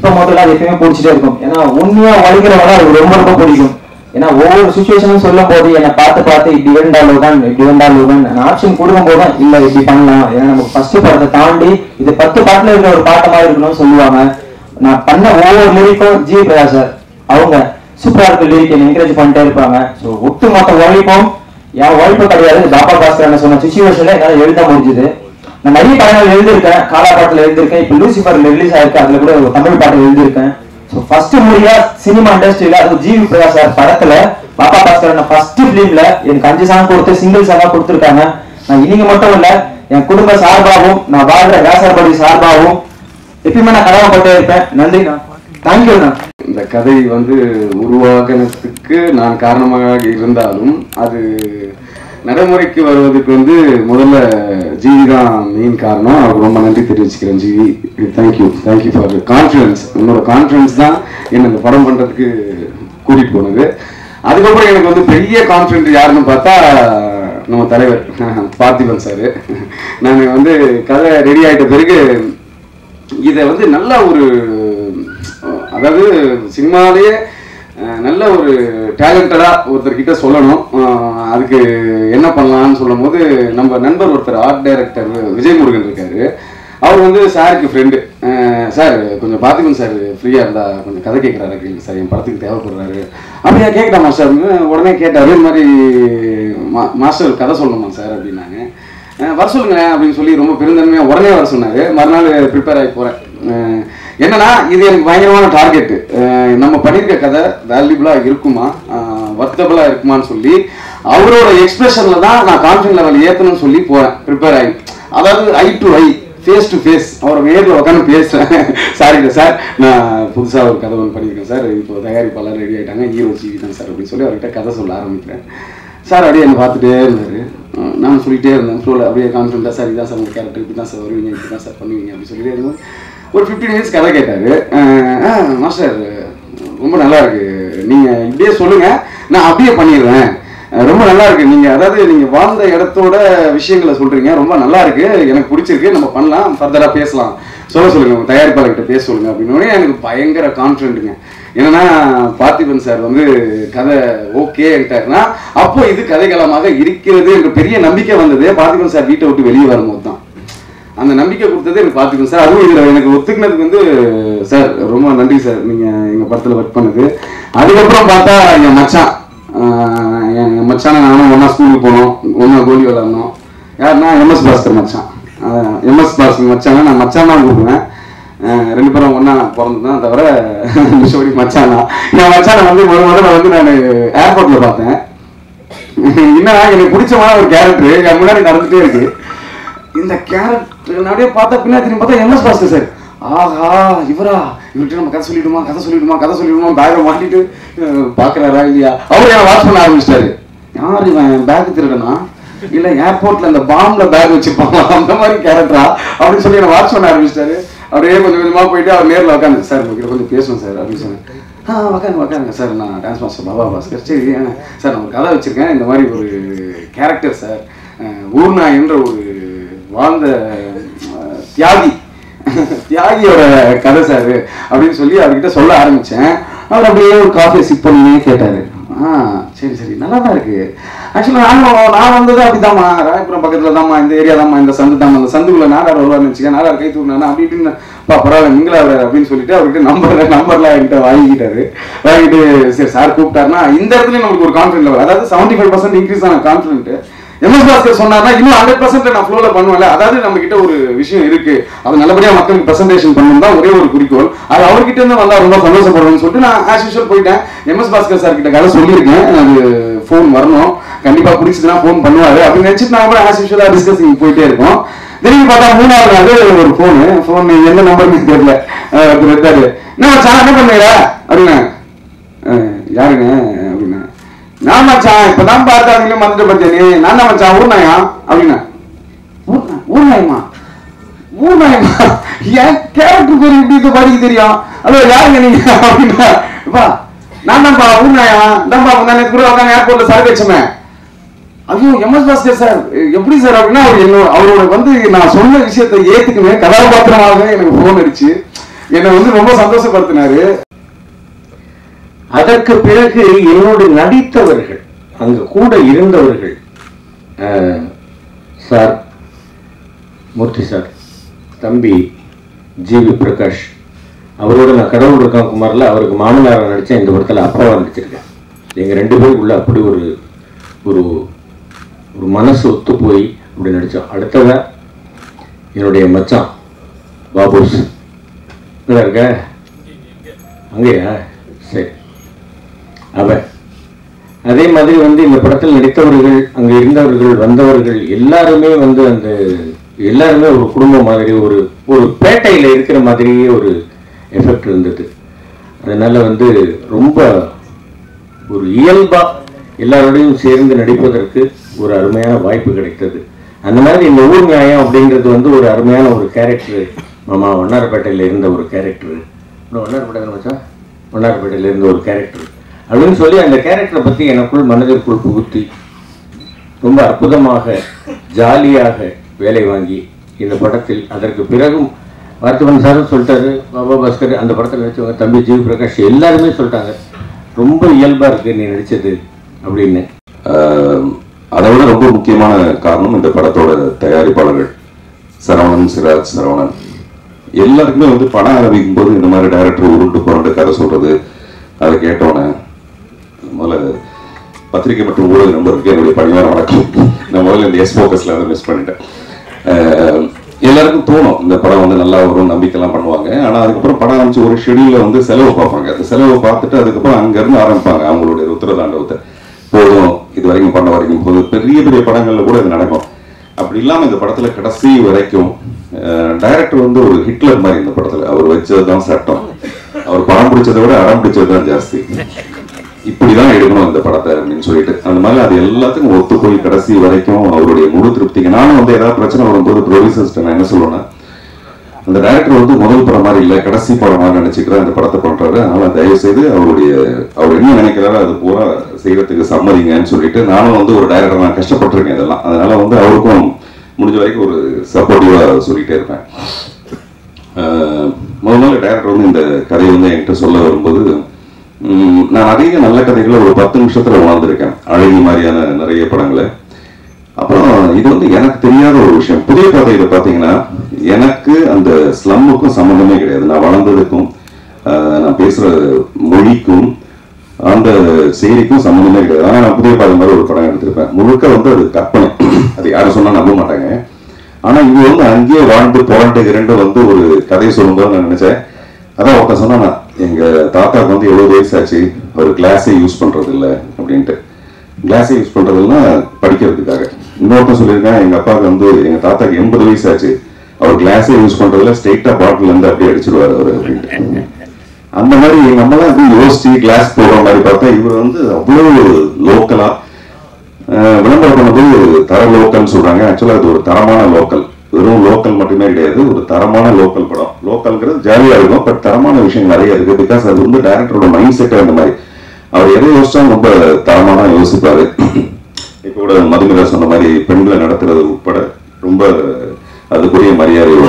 இப்ப முதல்ல அது எப்பயுமே பிடிச்சிட்டே இருக்கும் ஏன்னா உண்மையா உழைக்கிறவங்க அது ரொம்ப ரொம்ப பிடிக்கும் ஏன்னா ஒவ்வொரு சுச்சுவேஷனும் சொல்லும் போது என்னை பார்த்து பார்த்து இப்படி வேண்டாலும் தான் இப்படி வேண்டாலும் தான் நான் ஆப்ஷன் கொடுக்கும் போது தான் இல்ல இப்படி பண்ணலாம் ஏன்னா நமக்கு ஃபர்ஸ்ட் படத்தை தாண்டி இது பத்து பாட்டுல இருக்கிற ஒரு பாட்டு மாதிரி இருக்கணும்னு சொல்லுவாங்க நான் பண்ண ஒவ்வொரு லிரிக்கும் ஜி பிரகாஷ் சார் அவங்க சூப்பரா இருக்க லிரிக் என்கரேஜ் பண்ணிட்டே இருப்பாங்க ஸோ ஒட்டு மொத்த உழைப்பும் என் உழைப்பு கிடையாது பாபா பாஸ்கர் சொன்ன சுச்சுவேஷன்ல என்னால எழுத முடிஞ்சுது நான் நிறைய படங்கள் எழுதியிருக்கேன் காலா பாட்டுல எழுதியிருக்கேன் இப்போ லூசிஃபர்ல ரிலீஸ் ஆயிருக்கு அதுல கூட ஒரு தமிழ் பாட்டு எழுதியிருக்கேன் ஸோ ஃபர்ஸ்ட் முறையா சினிமா இண்டஸ்ட்ரியில அது ஜிவி பிரகாஷ் சார் படத்துல பாபா பாஸ்கர் ஃபர்ஸ்ட் பிலிம்ல எனக்கு அஞ்சு சாங் கொடுத்து சிங்கிள் சாங்கா கொடுத்துருக்காங்க நான் இன்னைக்கு மட்டும் இல்ல என் குடும்ப சார்பாகவும் நான் வாழ்ற வேசர்படி சார்பாகவும் எப்பயுமே நான் கடமைப்பட்டே இருப்பேன் நன்றிண்ணா தேங்க்யூண்ணா இந்த கதை வந்து உருவாகினதுக்கு நான் காரணமாக இருந்தாலும் அது நடைமுறைக்கு வருவதற்கு வந்து முதல்ல ஜிவி தான் மெயின் காரணம் அவருக்கு ரொம்ப நன்றி தெரிவிச்சுக்கிறேன் GV thank you thank you for confidence உன்னோட கான்ஃபிடன்ஸ் தான் என்னை இந்த படம் பண்ணுறதுக்கு கூட்டிகிட்டு போனது அதுக்கப்புறம் எனக்கு வந்து பெரிய கான்ஃபிடென்ட் யாருன்னு பார்த்தா நம்ம தலைவர் பார்த்திபன் சார் நான் வந்து கதை ரெடி ஆகிட்ட பிறகு இதை வந்து நல்ல ஒரு அஹ், அதாவது சினிமாலேயே அஹ், நல்ல ஒரு டேலண்டடாக ஒருத்தர்கிட்ட சொல்லணும் அஹ், அதுக்கு என்ன பண்ணலாம்னு சொல்லும் போது நம்ம நண்பர் ஒருத்தர் ஆர்ட் டைரக்டர் விஜய் முருகன் இருக்காரு அவர் வந்து சாருக்கு ஃப்ரெண்டு சார் கொஞ்சம் பார்த்துக்கணும் சார் ஃப்ரீயாக இருந்தால் கொஞ்சம் கதை கேட்குறாரு கேளுங்க சார் என் படத்துக்கு தேவைப்படுறாரு அப்படியா கேட்கலாம் மாஸ்டர் அப்படின்னு உடனே கேட்டார் இது மாதிரி மா மாஸ்டர் கதை சொல்லணுமா சார் அப்படின்னாங்க அஹ் வர சொல்லுங்களேன் அப்படின்னு சொல்லி ரொம்ப பெருந்தன்மையாக உடனே வர சொன்னார் மறுநாள் ப்ரிப்பேர் ஆகி போகிறேன் என்னன்னா இது எனக்கு பயங்கரமான டார்கெட்டு நம்ம பண்ணியிருக்க கதை வேல்யூபிளாக இருக்குமா வர்த்தபிளாக இருக்குமான்னு சொல்லி அவரோட எக்ஸ்பிரஷனில் தான் நான் கான்ஃபிடன்ட் லெவல் ஏற்றணும்னு சொல்லி போகிறேன் ப்ரிப்பேர் ஆகி அதாவது eye to eye face to face அவரை நேரில் உட்காந்து பேசுகிறேன் சாரிங்க சார் நான் புதுசாக ஒரு கதை ஒன்று பண்ணியிருக்கேன் சார் இப்போ தயாரிப்பாளர் ரெடி ஆகிட்டாங்க ஹீரோ ஜிவி தான் சார் அப்படின்னு சொல்லி அவர்கிட்ட கதை சொல்ல ஆரம்பிக்கிறேன் சார் அப்படியே என்னை பார்த்துட்டே இருந்தார் நான் சொல்லிட்டே இருந்தேன் ஃப்ளோவில் அப்படியே கான்ஃபிடண்ட்டாக சார் இதான் சார் உங்கள் கேரக்டர் இப்படி தான் சார் வருவீங்க இப்படி தான் சார் பண்ணுவீங்க அப்படி சொல்லிட்டே இருக்கும்போது ஒரு ஃபிஃப்டீன் மினிட்ஸ் கதை கேட்டார் மாஸ்டர் ரொம்ப நல்லா இருக்கு நீங்கள் இப்படியே சொல்லுங்கள் நான் அப்படியே பண்ணிடுவேன் அஹ் ரொம்ப நல்லா இருக்கு நீங்க அதாவது நீங்க வாழ்ந்த இடத்தோட விஷயங்களை சொல்றீங்க ரொம்ப நல்லா இருக்கு எனக்கு பிடிச்சிருக்கு நம்ம பண்ணலாம் ஃபர்தரா பேசலாம் சொல்ல சொல்லுங்க உங்க தயாரிப்பாளர்கிட்ட பேச சொல்லுங்க அப்படின்னு எனக்கு பயங்கர கான்ஃபிடென்ட்டுங்க என்னன்னா பார்த்திபன் சார் வந்து கதை ஓகேன்ட்டாருன்னா அப்போ இது கதைகளமாக இருக்கிறது என்ற பெரிய நம்பிக்கை வந்தது பார்த்திபன் சார் வீட்டை விட்டு வெளியே வரும்போது தான் அந்த நம்பிக்கை கொடுத்தது எனக்கு பார்த்துக்கணும் சார் அதுவும் இதில் எனக்கு ஒத்துக்கினதுக்கு வந்து சார் ரொம்ப நன்றி சார் நீங்கள் எங்கள் படத்தில் ஒர்க் பண்ணது அதுக்கப்புறம் பார்த்தா என் மச்சான் ஆஹ் என் என் மச்சான நானும் ஒன்றா ஸ்கூலுக்கு போனோம் ஒன்றா கோலி விளாடணும் யாருன்னா எம்எஸ் பாஸ்கர் மச்சான் எம்எஸ் பாஸ்கர் மச்சானா நான் மச்சான் தான் கூப்பிடுவேன் ஆஹ் ரெண்டு பேரும் ஒன்றா பிறந்ததான் தவிர மிஷோடி மச்சான் தான் என் மச்சானை வந்து ஒரு முதல்ல வந்து நான் ஏர்போர்ட்டில் பார்த்தேன் என்னன்னா எனக்கு பிடிச்சமான ஒரு கேரக்டர் என் முன்னாடி நடந்துட்டே இருக்கு இந்த கேரக்டர் அப்படியே பார்த்தா பின்னாடி திரும்பி பார்த்தா எம்எஸ் பாஸ்கர் சார் ஆஹா இவரா இவர்கிட்ட நம்ம கதை சொல்லிடுமா கதை சொல்லிடுமா கதை சொல்லிடுமா பேக்கை மாட்டிட்டு அஹ், பார்க்கறாரா இல்லையா அவர் என்ன வாட்ச் பண்ண ஆரம்பிச்சிட்டாரு யார் இவன் பேக் திருடனா இல்ல ஏர்போர்ட்ல அந்த பாம்ல பேக் வச்சிருப்பாங்க அந்த மாதிரி கேரக்டரா அப்படின்னு சொல்லி என்ன வாட்ச் பண்ண ஆரம்பிச்சிட்டாரு அப்படியே கொஞ்சம் கொஞ்சமா போயிட்டு அவர் நேர்ல உட்காந்து சார் உங்ககிட்ட கொஞ்சம் பேசணும் சார் அப்படின்னு சொன்னேன் ஆ உக்காங்க உக்காங்க சார் நான் டான்ஸ் மாஸ்டர் பாபா பாஸ்கர் சரி ஆ, சார் நான் ஒரு கதை வச்சிருக்கேன் இந்த மாதிரி ஒரு கேரக்டர் சார் ஊர்நாய் என்ற ஒரு வாழ்ந்த அஹ், தியாகி தியாகியோட கதை சார் அப்படின்னு சொல்லி அவர்கிட்ட சொல்ல ஆரம்பிச்சேன் அவர் அப்படியே ஒரு காஃபியை சிப் பண்ணியே கேட்டாரு ஆ சரி சரி நல்லா தான் இருக்கு ஆக்சுவலாக நானும் நான் வந்தது அப்படிதாம்மா ராயபுரம் பக்கத்தில் தாம்மா இந்த ஏரியா தாம்மா இந்த சந்து தாம்மா இந்த சந்துக்குள்ள நாடார் வருவார்னு வச்சுக்க நாடார் கை தூக்குனா அப்படி இப்படின்னு பா பரவாயில்ல நீங்களா அவர் அப்படின்னு சொல்லிட்டு அவர்கிட்ட நம்பர் நம்பர்லாம் என்கிட்ட வாங்கிக்கிட்டாரு வாங்கிட்டு சரி சார் கூப்பிட்டாருன்னா இந்த இடத்துல நமக்கு ஒரு கான்ஃபிடென்ட் லெவல் அதாவது செவன்டி ஃபைவ் பர்சன்ட் இன்க்ரீஸ் ஆன கான்ஃபிடென்ட் எம்எஸ் பாஸ்கர் சொன்னார்னா இன்னும் ஹண்ட்ரட் பர்சன்ட் நான் ஃப்ளோல பண்ணுவேன்ல அதாவது நம்ம கிட்ட ஒரு விஷயம் இருக்கு அது நல்லபடியா மக்களுக்கு பிரசன்டேஷன் பண்ணணும் தான் ஒரே ஒரு குறிக்கோள் அது அவர்கிட்ட இருந்து வந்தா ரொம்ப சந்தோஷப்படுவேன்னு சொல்லிட்டு நான் ஆஸ் யூஷுவல் போயிட்டேன் எம்எஸ் பாஸ்கர் சார் கிட்ட கதை சொல்லியிருக்கேன் அது ஃபோன் வரணும் கண்டிப்பா பிடிச்சதுன்னா ஃபோன் பண்ணுவாரு அப்படின்னு நினைச்சிட்டு நாங்க கூட ஆஸ் யூஷுவலா டிஸ்கஸிங் போயிட்டே இருக்கோம் திரும்பி பார்த்தா மூணாவது நாள் ஒரு ஃபோனு ஃபோன் எந்த நம்பர்னு தெரியல அஹ் ஒருத்தர் எடுத்தாரு என்ன மச்சான் என்ன பண்ணுறா அப்படின்னு அஹ் யாருங்க அப்படின்னு நான் மச்சான் இப்பதான் பார்த்தா அதுலயும் மறந்துட்டு பத்தியா நீ நான் தான் மச்சான் ஊர்நாயா அப்படின்னா ஊர்நாய் ஊர்நாயமா ஊர்நாயமா என் கேரக்டர் பேர் இப்படி இது படிக்க தெரியும் அதோ யாருங்க நீங்க அப்படின்னா அப்பா நான் தான்ப்பா ஊர்நாயா தான்ப்பா நான் கூட உட்காந்து ஏர்போர்ட்ல சரக்கு வச்சோமே ஐயோ எம்எஸ் பாஸ்கர் சார் எப்படி சார் அப்படின்னா அவர் என்ன அவரோட வந்து நான் சொன்ன விஷயத்தை ஏத்துக்குமே கதாபாத்திரமாக எனக்கு ஃபோன் அடிச்சு என்னை வந்து ரொம்ப சந்தோஷப்படுத்தினாரு அதற்கு பிறகு என்னோடு நடித்தவர்கள் அங்கு கூட இருந்தவர்கள் அஹ், சார் மூர்த்தி சார் தம்பி ஜிவி பிரகாஷ் அவரோட நான் கடவுள் இருக்கான் குமாரில் அவருக்கு மாமனாரை நடித்தேன் இந்த படத்தில் அப்பாவை நடிச்சிருக்கேன் எங்கள் ரெண்டு பேருக்குள்ள அப்படி ஒரு ஒரு ஒரு மனசு ஒத்து போய் அப்படி நடித்தோம் அடுத்ததா என்னுடைய மச்சான் பாபூஸ் இங்கே இருக்க அங்கேயா சரி அவன் அதே மாதிரி வந்து இந்த படத்தில் நடித்தவர்கள் அங்கே இருந்தவர்கள் வந்தவர்கள் எல்லாருமே வந்து அந்த எல்லாருமே ஒரு குடும்பம் மாதிரி ஒரு ஒரு பேட்டையில் இருக்கிற மாதிரியே ஒரு எஃபெக்ட் இருந்தது அதனால வந்து ரொம்ப ஒரு இயல்பா எல்லாரோடையும் சேர்ந்து நடிப்பதற்கு ஒரு அருமையான வாய்ப்பு கிடைத்தது அந்த மாதிரி இந்த ஊர் நியாயம் அப்படின்றது வந்து ஒரு அருமையான ஒரு கேரக்டர் மாமா வண்ணாரப்பேட்டையில் இருந்த ஒரு கேரக்டர் வண்ணாரப்பேட்டை மச்சான் வண்ணாரப்பேட்டையில் இருந்த ஒரு கேரக்டர் அப்படின்னு சொல்லி அந்த கேரக்டரை பற்றி எனக்குள் மனதிற்குள் புகுத்தி ரொம்ப அற்புதமாக ஜாலியாக வேலை வாங்கி இந்த படத்தில் அதற்கு பிறகும் பார்த்திபன் சாரும் சொல்லிட்டாரு பாபா பாஸ்கர் அந்த படத்தில் நடிச்சவங்க தம்பி ஜீவ் பிரகாஷ் எல்லாருமே சொல்லிட்டாங்க ரொம்ப இயல்பா இருக்கு நீ நடிச்சது அப்படின்னு ஆஹ் அதை விட ரொம்ப முக்கியமான காரணம் இந்த படத்தோட தயாரிப்பாளர்கள் சரவணன் சிராஜ் சரவணன் எல்லாருக்குமே வந்து படம் ஆரம்பிக்கும் போது இந்த மாதிரி டைரக்டர் உருண்டு புரண்டு கதை சொல்றது அதை கேட்டோன்னே முதல்ல பத்திரிகை மற்றும் ஊடக நம்பருக்கு என்னுடைய பணிவான வணக்கம் நான் முதல்ல இந்த எஸ் ஃபோக்கஸ்ல வந்து மிஸ் பண்ணிட்டேன் ஆஹ் எல்லாருக்கும் தோணும் இந்த படம் வந்து நல்லா வரும் நம்பிக்கைலாம் பண்ணுவாங்க ஆனா அதுக்கப்புறம் படம் ஆரம்பிச்சு ஒரு ஷெடியூல வந்து செலவு பார்ப்பாங்க அந்த செலவை பார்த்துட்டு அதுக்கப்புறம் அங்க இருந்து ஆரம்பிப்பாங்க அவங்களுடைய ருத்ரதாண்டவத்தை போதும் இது வரைக்கும் பண்ண வரைக்கும் போதும் பெரிய பெரிய படங்கள்ல கூட இது நடக்கும் அப்படி இல்லாம இந்த படத்துல கடைசி வரைக்கும் டைரக்டர் வந்து ஒரு ஹிட்லர் மாதிரி இந்த படத்துல அவர் வச்சதுதான் சட்டம் அவர் படம் பிடிச்சதை விட அடம் பிடிச்சது தான் ஜாஸ்தி இப்படிதான் எடுக்கணும் இந்த படத்தை அப்படின்னு சொல்லிட்டு அந்த மாதிரி அது எல்லாத்துக்கும் ஒத்து போய் கடைசி வரைக்கும் அவருடைய முழு திருப்திக்கு நானும் வந்து ஏதாவது பிரச்சனை வரும்போது ப்ரொடியூசர்ஸ்ட்ட நான் என்ன சொல்லுவேன்னா அந்த டைரக்டர் வந்து முதல் படம் மாதிரி இல்லை கடைசி படம் மாதிரி நினைச்சுக்கிறேன் இந்த படத்தை பண்றாரு அதனால தயவு செய்து அவருடைய அவர் என்ன நினைக்கிறாரோ அது பூரா செய்யறதுக்கு சம்மதிங்கன்னு சொல்லிட்டு நானும் வந்து ஒரு டைரக்டர் நான் கஷ்டப்பட்டிருக்கேன் இதெல்லாம் அதனால வந்து அவருக்கும் முடிஞ்ச வரைக்கும் ஒரு சப்போர்ட்டிவா சொல்லிட்டே இருப்பேன் ஆஹ் முதல் முதல்ல டேரக்டர் வந்து இந்த கதையை வந்து என்கிட்ட சொல்ல வரும்போது உம், நான் நிறைய நல்ல கதைகளை ஒரு பத்து நிமிஷத்துல உணர்ந்திருக்கேன் அழகி மாதிரியான நிறைய படங்களை அப்புறம் இது வந்து எனக்கு தெரியாத ஒரு விஷயம் புதிய பாதையில பாத்தீங்கன்னா எனக்கு அந்த ஸ்லம்முக்கும் சம்மந்தமே கிடையாது நான் வளர்ந்ததுக்கும் ஆஹ், நான் பேசுற மொழிக்கும் அந்த செய்திக்கும் சம்மந்தமே கிடையாது ஆனா நான் புதிய பாதை மாதிரி ஒரு படம் எடுத்திருப்பேன் முழுக்க வந்து அது கற்பனை அது யாரும் சொன்னா நம்ப மாட்டாங்க ஆனா இது வந்து அங்கேயே வாழ்ந்து புரண்டு இரண்டு வந்து ஒரு கதையை சொல்லும்போது நான் நினைச்சேன் அதான் ஒருத்தன் சொன்னா எங்க தாத்தாக்கு வந்து எவ்வளவு வயசாச்சு அவர் கிளாஸே யூஸ் பண்றது இல்ல அப்படின்ட்டு கிளாஸே யூஸ் பண்றது இல்லைன்னா படிக்கிறதுக்காக இன்னொருத்தன் சொல்லியிருக்கேன் எங்க அப்பாவுக்கு வந்து எங்க தாத்தாக்கு எண்பது வயசாச்சு அவர் கிளாஸே யூஸ் பண்றதுல ஸ்ட்ரெயிட்டா பாட்டில் இருந்து அப்படியே அடிச்சிருவாரு அவர் அப்படின்ட்டு அந்த மாதிரி நம்மளாம் அப்படி யோசிச்சு கிளாஸ் போடுற மாதிரி பார்த்தா இவர் வந்து அவ்வளவு லோக்கலா விளம்பரம் பண்ணும்போது தர லோக்கல்னு சொல்றாங்க ஆக்சுவலா அது ஒரு தரமான லோக்கல் வெறும் லோக்கல் மட்டுமே கிடையாது ஒரு தரமான லோக்கல் படம் லோக்கல்ங்கிறது ஜாலியா இருக்கும் பட் தரமான விஷயம் நிறைய இருக்கு பிகாஸ் அது வந்து டைரக்டரோட மைண்ட் செட் அந்த மாதிரி அவர் எதை யோசிச்சாலும் ரொம்ப தரமா தான் யோசிப்பாரு இப்போ கூட மதுமிதா சொன்ன மாதிரி பெண்களை நடத்துறது உட்பட ரொம்ப அதுக்குரிய மரியாதையோட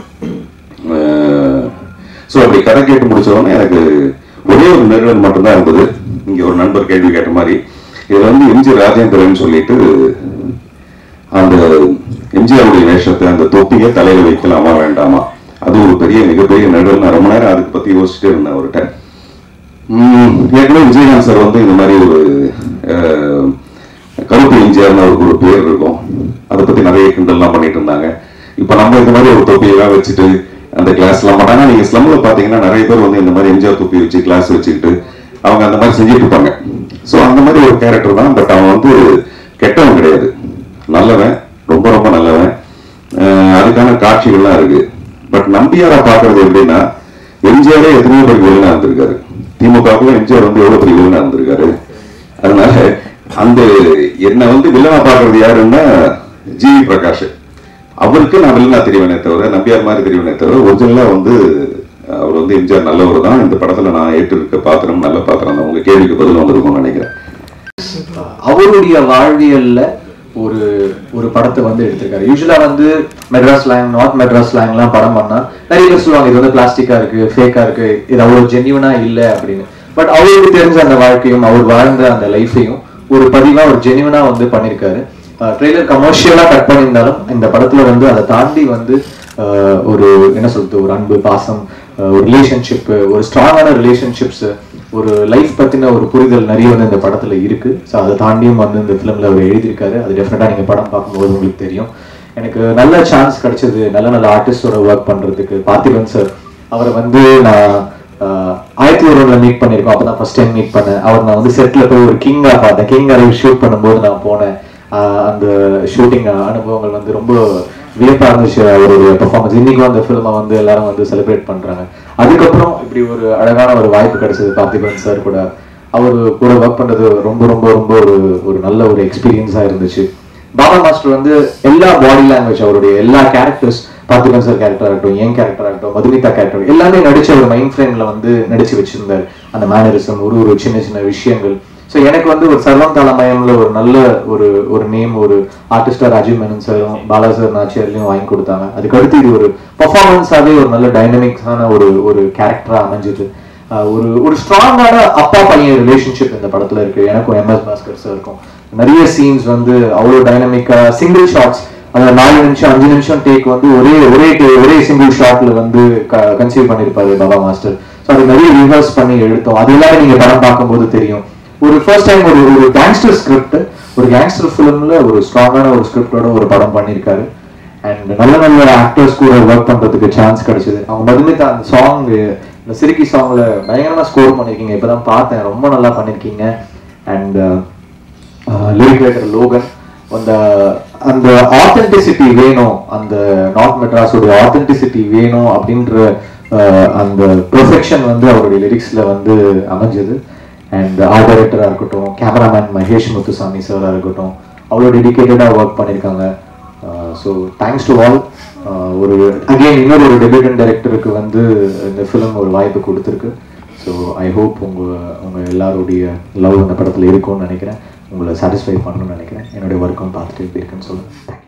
ஸோ அப்படி கதை கேட்டு முடிச்ச உடனே எனக்கு ஒரே ஒரு நெருடல் மட்டும்தான் இருந்தது இங்க ஒரு நண்பர் கேள்வி கேட்ட மாதிரி இதுல வந்து எம்ஜி ராஜேந்திரன் சொல்லிட்டு அந்த எம்ஜிஆருடைய வேஷத்தை அந்த தொப்பியை தலையில வைக்கலாமா வேண்டாமா அது ஒரு பெரிய மிகப்பெரிய நெருடல் நான் ரொம்ப நேரம் அதுக்கு பத்தி யோசிச்சுட்டே இருந்தேன் அவர்கிட்ட உம், ஏற்கனவே விஜயகாந்த் சார் வந்து இந்த மாதிரி ஒரு அஹ், கருப்பு எம்ஜிஆர்னு அவருக்கு ஒரு பேர் இருக்கும் அதை பத்தி நிறைய கிண்டல்லாம் பண்ணிட்டு இருந்தாங்க இப்ப நம்ம இந்த மாதிரி ஒரு தொப்பியெல்லாம் வச்சுட்டு அந்த கிளாஸ் எல்லாம் மாட்டாங்க நீங்க ஸ்லம்ல பாத்தீங்கன்னா நிறைய பேர் வந்து இந்த மாதிரி எம்ஜிஆர் தொப்பி வச்சு கிளாஸ் வச்சுக்கிட்டு அவங்க அந்த மாதிரி செஞ்சுட்டு இருப்பாங்க சோ அந்த மாதிரி ஒரு கேரக்டர் தான் பட் அவன் வந்து கெட்டவன் கிடையாது நல்லவன் ரொம்ப ரொம்ப நல்லவன் அஹ் அதுக்கான காட்சிகள்லாம் இருக்கு பட் நம்பியாரா பாக்குறது எப்படின்னா எம்ஜிஆரே எத்தனையோ பேருக்கு வில்லனா இருந்திருக்காரு திமுகவுல எம்ஜிஆர் வந்து எவ்வளவு பெரிய வில்லனா இருந்திருக்காரு அதனால அந்த என்ன வந்து வில்லனா பாக்குறது யாருன்னா ஜிவி பிரகாஷ் அவருக்கு நான் வில்லனா தெரியவனே தவிர நம்பியார் மாதிரி தெரியவனே தவிர ஒரிஜினலா வந்து அவர் வந்து எம்ஜிஆர் நல்லவர் தான் இந்த படத்துல நான் ஏற்று இருக்க பாத்திரம் நல்ல பாத்திரம் தான் உங்க கேள்விக்கு பதில் வந்திருக்கும்னு நினைக்கிறேன் அவருடைய வாழ்வியல்ல ஒரு ஒரு படத்தை வந்து எடுத்திருக்காரு யூஸ்வலா வந்து மெட்ராஸ் ஸ்லாங் நார்த் மெட்ராஸ் ஸ்லாங்லாம் படம் பண்ணா நிறைய பேர் சொல்லுவாங்க இது வந்து பிளாஸ்டிக்கா இருக்கு ஃபேக்கா இருக்கு இது அவ்வளவு ஜென்யூனா இல்ல அப்படின்னு பட் அவருக்கு தெரிஞ்ச அந்த வாழ்க்கையும் அவர் வாழ்ந்த அந்த லைஃபையும் ஒரு பதிவா ஒரு ஜென்யூனா வந்து பண்ணியிருக்காரு ட்ரெய்லர் கமர்ஷியலா கட் பண்ணியிருந்தாலும் இந்த படத்துல வந்து அதை தாண்டி வந்து ஆஹ், ஒரு என்ன சொல்றது ஒரு அன்பு பாசம் ஆஹ், ஒரு ரிலேஷன்ஷிப் ஒரு ஸ்ட்ராங்கான ரிலேஷன்ஷிப்ஸ் ஒரு லைஃப் பத்தின ஒரு புரிதல் நிறைய வந்து இந்த படத்துல இருக்கு ஸோ அதை தாண்டியும் வந்து இந்த ஃபிலிம்ல அவர் எழுதியிருக்காரு அது டெஃபினட்டா நீங்க படம் பார்க்கும்போது உங்களுக்கு தெரியும் எனக்கு நல்ல சான்ஸ் கிடைச்சது நல்ல நல்ல ஆர்டிஸ்டோட ஒர்க் பண்றதுக்கு பார்த்திபன் சார் அவரை வந்து நான் ஆஹ், ஆயிரத்தி ஒருவன்ல மீட் பண்ணியிருக்கோம் அப்பதான் ஃபர்ஸ்ட் டைம் மீட் பண்ணேன் அவர் நான் வந்து செட்ல போய் ஒரு கிங்கா பார்த்தேன் கிங் அறைவு ஷூட் பண்ணும்போது நான் போனேன் ஆஹ், அந்த ஷூட்டிங் அனுபவங்கள் வந்து ரொம்ப வியப்பா இருந்துச்சு அவருடைய பெர்ஃபார்மன்ஸ் இன்னைக்கும் அந்த ஃபிலிமை வந்து எல்லாரும் வந்து செலிப்ரேட் பண்றாங்க அதுக்கப்புறம் இப்படி ஒரு அழகான ஒரு வாய்ப்பு கிடைச்சது பார்த்திபன் சார் கூட அவர் கூட ஒர்க் பண்றது ரொம்ப ரொம்ப ரொம்ப ஒரு ஒரு நல்ல ஒரு எக்ஸ்பீரியன்ஸா இருந்துச்சு பாபா மாஸ்டர் வந்து எல்லா பாடி லாங்குவேஜ் அவருடைய எல்லா கேரக்டர்ஸ் பார்த்திபன் சார் கேரக்டர் ஆகட்டும் என் கேரக்டர் ஆகட்டும் மதுமிதா கேரக்டர் எல்லாமே நடிச்ச ஒரு மைண்ட் ஃப்ரேம்ல வந்து நடிச்சு வச்சிருந்தார் அந்த மேனரிசம் ஒரு ஒரு சின்ன சின்ன விஷயங்கள் ஸோ எனக்கு வந்து ஒரு சர்வம் தலமயம்ல ஒரு நல்ல ஒரு ஒரு நேம் ஒரு ஆர்டிஸ்டா ராஜீவ் மேனன் சாரும் பாலா சார் நாச்சியார்லையும் வாங்கி கொடுத்தாங்க அதுக்கு அடுத்து இது ஒரு பர்ஃபார்மன்ஸாவே ஒரு நல்ல டைனமிக்ஸான ஒரு ஒரு கேரக்டரா அமைஞ்சது ஆஹ் ஒரு ஒரு ஸ்ட்ராங்கான அப்பா பையன் ரிலேஷன்ஷிப் இந்த படத்துல இருக்கு எனக்கும் எம்எஸ் பாஸ்கர் சார் இருக்கும் நிறைய சீன்ஸ் வந்து அவ்வளோ டைனமிக்கா சிங்கிள் ஷாட்ஸ் அந்த நாலு நிமிஷம் அஞ்சு நிமிஷம் டேக் வந்து ஒரே ஒரே ta- ஒரே சிங்கிள் ஷாட்ல வந்து கன்சீவ் பண்ணிருப்பாரு பாபா மாஸ்டர் ஸோ அது நிறைய ரிவர்ஸ் பண்ணி எடுத்தோம் அது எல்லாமே நீங்க படம் பார்க்கும்போது தெரியும் ஒரு ஃபர்ஸ்ட் டைம் ஒரு ஒரு கேங்ஸ்டர் ஸ்கிரிப்ட் ஒரு கேங்ஸ்டர் ஃபிலிம்ல ஒரு ஸ்ட்ராங்கான ஒரு ஸ்கிரிப்டோட ஒரு படம் பண்ணியிருக்காரு அண்ட் நல்ல நல்ல ஆக்டர்ஸ் கூட ஒர்க் பண்றதுக்கு சான்ஸ் கிடைச்சது அவங்க மதுமிதா அந்த சாங் இந்த சிரிக்கி சாங்ல பயங்கரமா ஸ்கோர் பண்ணிருக்கீங்க இப்பதான் பார்த்தேன் ரொம்ப நல்லா பண்ணிருக்கீங்க அண்ட் லிரிக் ரைட்டர் லோகன் அந்த அந்த ஆத்தென்டிசிட்டி வேணும் அந்த நார்த் மெட்ராஸோட ஆத்தென்டிசிட்டி வேணும் அப்படின்ற அஹ், அந்த பெர்ஃபெக்ஷன் வந்து அவருடைய லிரிக்ஸ்ல வந்து அமைஞ்சது அண்ட் ஆர்ட் டைரக்டராக இருக்கட்டும் கேமராமேன் மகேஷ் முத்துசாமி சாராக இருக்கட்டும் அவ்வளோ டெடிக்கேட்டடாக ஒர்க் பண்ணியிருக்காங்க ஸோ தேங்க்ஸ் டு ஆல் ஒரு அகைன் இன்னொரு ஒரு டெபியூட்டன் டைரக்டருக்கு வந்து இந்த ஃபிலிம் ஒரு வாய்ப்பு கொடுத்துருக்கு ஸோ ஐ ஹோப் உங்கள் உங்கள் எல்லாருடைய லவ் இந்த படத்தில் இருக்கும்னு நினைக்கிறேன் உங்களை சாட்டிஸ்ஃபை பண்ணணும்னு நினைக்கிறேன் என்னுடைய ஒர்க்கும் பார்த்துட்டு எப்படி இருக்குன்னு சொல்லுங்கள்